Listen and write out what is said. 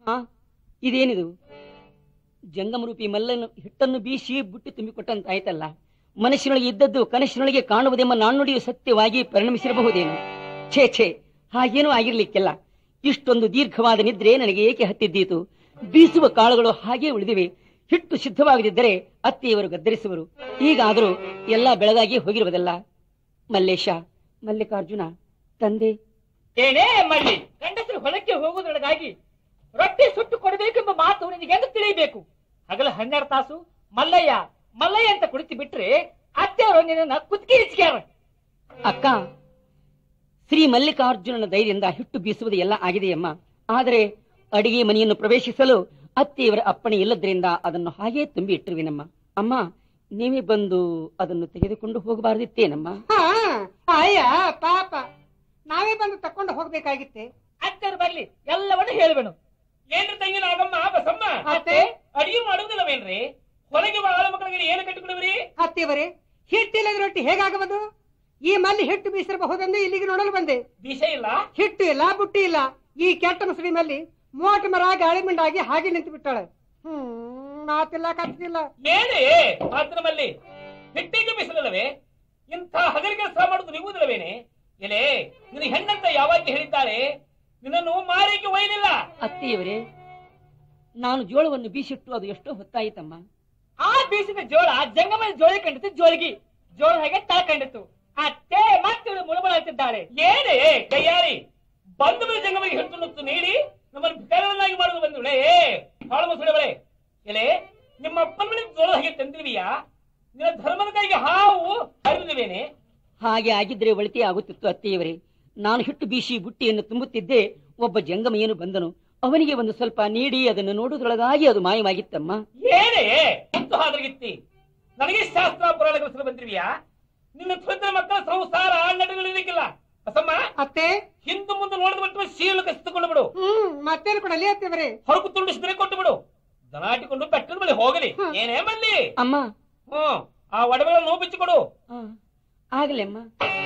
ಹಾ ಇದೇನಿದು ಜಂಗಮರೂಪಿ ಮಲ್ಲನ್ನು ಹಿಟ್ಟನ್ನು ಬೀಸಿ ಬುಟ್ಟಿ ತುಂಬಿಕೊಟ್ಟಂತಾಯ್ತಲ್ಲ ಮನಸ್ಸಿನೊಳಗೆ ಇದ್ದದ್ದು ಕನಸಿನೊಳಗೆ ಕಾಣುವುದೆಂಬ ನಾಣ್ಣುಡಿಯು ಸತ್ಯವಾಗಿ ಪರಿಣಮಿಸಿರಬಹುದೇನು ಛೇ ಛೇ ಹಾಗೇನೂ ಆಗಿರ್ಲಿಕ್ಕಿಲ್ಲ ಇಷ್ಟೊಂದು ದೀರ್ಘವಾದ ನಿದ್ರೆ ನನಗೆ ಏಕೆ ಹತ್ತಿದ್ದೀತು ಬೀಸುವ ಕಾಳುಗಳು ಹಾಗೇ ಉಳಿದಿವೆ ಹಿಟ್ಟು ಸಿದ್ಧವಾಗದಿದ್ದರೆ ಅತ್ತೆಯವರು ಗದ್ದರಿಸುವರು ಈಗಾದರೂ ಎಲ್ಲ ಬೆಳಗಾಗಿ ಹೋಗಿರುವುದಲ್ಲ ಮಲ್ಲೇಶ ಮಲ್ಲಿಕಾರ್ಜುನ ತಂದೆ ಏನೇ ಮಳ್ಳಿ ಗಂಡಸರು ಹೊಲಕ್ಕೆ ಹೋಗುವುದರೊಳಗಾಗಿ ರೊಟ್ಟಿ ಸುಟ್ಟು ಕೊಡಬೇಕೆಂಬ ಮಾತು ನಿನಗೆ ಹೆಂಗ ತಿಳಿಯಬೇಕು ಹಗಲ ಹನ್ನೆರಡು ತಾಸು ಮಲ್ಲಯ್ಯ ಮಲ್ಲಯ್ಯ ಅಂತ ಕುಳಿತು ಬಿಟ್ರೆ ಅತ್ತೆಯವರು ನಿನ್ನ ಕುತ್ತಿಗೆ ಇಚ್ಕ್ಯಾರ ಅಕ್ಕ ಶ್ರೀ ಮಲ್ಲಿಕಾರ್ಜುನನ ಧೈರ್ಯದಿಂದ ಹಿಟ್ಟು ಬೀಸುವುದು ಎಲ್ಲ ಆಗಿದೆಯಮ್ಮ ಆದರೆ ಅಡಿಗೆ ಮನೆಯನ್ನು ಪ್ರವೇಶಿಸಲು ಅತ್ತೆಯವರ ಅಪ್ಪಣೆ ಇಲ್ಲದ್ರಿಂದ ಅದನ್ನು ಹಾಗೇ ತುಂಬಿ ಇಟ್ಟಿರುವಿನಮ್ಮ ಅಮ್ಮ ನೀವೇ ಬಂದು ಅದನ್ನು ತೆಗೆದುಕೊಂಡು ಹೋಗಬಾರದಿತ್ತೇನಮ್ಮ ಹಾ ಅಯ್ಯ ಪಾಪ ನಾವೇ ಬಂದು ತಕೊಂಡು ಹೋಗ್ಬೇಕಾಗಿತ್ತೆ ಅತ್ತೆಯರು ಬರ್ಲಿ ಎಲ್ಲವನ್ನು ಹೇಳುವೆನು ಏನ್ರಿ ತಂಗಿನ ಆಗಮ್ಮ ಬಸಮ್ಮ ಅತ್ತೆ ಅಡಿಗೆ ಮಾಡುವುದಿಲ್ಲವೇನ್ರಿ ಹೊರಗೆ ಬಾಳ ಮಕ್ಕಳಿಗೆ ಏನು ಕಟ್ಟಿಕೊಡುವ್ರಿ ಅತ್ತೆಯವರೇ ಹಿಟ್ಟಿಲ್ಲದ ರೊಟ್ಟಿ ಹೇಗಾಗಬಹುದು ಈ ಮಲ್ಲಿ ಹಿಟ್ಟು ಬೀಸಿರಬಹುದೆಂದು ಇಲ್ಲಿಗೆ ನೋಡಲು ಬಂದೆ ವಿಷ ಇಲ್ಲ ಹಿಟ್ಟು ಇಲ್ಲ ಬುಟ್ಟಿ ಇಲ್ಲ ಈ ಕೆಟ್ಟ ಮುಸುರಿ ಮಲ್ಲಿ ಮೋಟ ಮರ ಗಾಳಿ ಮಿಂಡಾಗಿ ಹಾಗೆ ನಿಂತು ಬಿಟ್ಟಾಳೆ ಹ್ಮ್ ಮಾತಿಲ್ಲ ಕತ್ತಿಲ್ಲ ಏನೇ ಮಾತ್ರಮಲ್ಲಿ ಹಿಟ್ಟಿಗೆ ಬಿಸಿಲಲ್ಲವೇ ಇಂಥ ಹಗಲಿ ಕೆಲಸ ಮಾಡುವುದು ನಿಗುವುದಿಲ್ಲವೇನೆ ಎಲೆ ನಿನ್ನ ಹೆಣ್ಣಂತ ಯಾವಾಗ ಹೇಳಿದ್ದಾರೆ ನಿನ್ನನ್ನು ಮಾರಿಗೆ ಒಯ್ದಿಲ್ಲ ಅತ್ತೆಯವರೇ ನಾನು ಜೋಳವನ್ನು ಬೀಸಿಟ್ಟು ಅದು ಎಷ್ಟೋ ಹೊತ್ತಾಯಿತಮ್ಮ ಆ ಬೀಸಿದ ಜೋಳ ಜಂಗಮ ಜೋಳಿ ಕಂಡಿತು ಜೋಳಿಗಿ ಜೋಳ ಹಾಗೆ ತಳ ಕಂಡಿತು ಅತ್ತೆ ಮತ್ತೆ ಇವಳು ಮುಳುಮುಳು ಅಂತಿದ್ದಾಳೆ ಏನೇ ಕೈಯಾರಿ ಬಂಧು ಮೇಲೆ ಜಂಗಮಗೆ ಹಿಟ್ಟು ನೀಡಿ ನಮ್ಮನ್ನು ಭಿಕಾರನ್ನಾಗಿ ಮಾಡುವುದು ಬಂದಿವಳೆ ಹಾಳು ಮುಸುಳವಳೆ ಎಲೆ ನಿಮ್ಮ ಅಪ್ಪನ ಮನೆ ಜೋಳ ಹಾಗೆ ತಂದಿರುವಿಯಾ ನಿನ್ನ ಧರ್ಮದ ಕೈಗೆ ಹಾವು ಹರಿದಿರುವೇನೆ ಹಾಗೆ ಆಗಿದ್ರೆ ಒಳಿತೆ ಆಗುತ್ತಿತ್ತು ಅತ್ತೆಯವರೇ ನಾನು ಹಿಟ್ಟು ಬೀಸಿ ಬುಟ್ಟಿಯನ್ನು ತುಂಬುತ್ತಿದ್ದೆ ಒಬ್ಬ ಜಂಗಮಯ್ಯನು ಬಂದನು ಅವನಿಗೆ ಒಂದು ಸ್ವಲ್ಪ ನೀಡಿ ಅದನ್ನು ನೋಡುವುದರೊಳಗಾಗಿ ಅದು ಮಾಯವಾಗಿತ್ತಮ್ಮ ಏನೇ ಮುತ್ತು ಹಾದ್ರಗಿತ್ತಿ ನನಗೆ ಶಾಸ್ತ್ರ ಪುರಾಣಗಳ ಹೆಸರು ಬಂದಿರುವಿಯಾ ನಿನ್ನ ತ್ವರಿತ ಮಕ್ಕಳ ಸಂಸಾರ ನಡೆಗಳಿರ್ಲಿಕ್ಕಿಲ್ಲ ಬಸಮ್ಮ ಅತ್ತೆ ಹಿಂದು ಮುಂದೆ ನೋಡಿದ ಬಿಟ್ಟು ಶೀಲು ಕಸಿದುಕೊಂಡು ಬಿಡು ಹ್ಮ್ ಮತ್ತೇನು ಕೊಡಲಿ ಅತ್ತೆಯವರೇ ಹೊರಗು ತುಂಡಿಸಿದ್ರೆ ಕೊಟ್ಟು ಬಿಡು ದನಾಟಿಕೊಂಡು ಬೆಟ್ಟದ ಬಳಿ ಹೋಗಲಿ ಏನೇ ಮಲ್ಲಿ ಅಮ್ಮ ಹ್ಮ್ ಆ ಒಡವೆಗಳನ್ನು ಬಿಚ್ಚಿಕೊಡು ಆ, ಆಗಲೇ ಅಮ್ಮ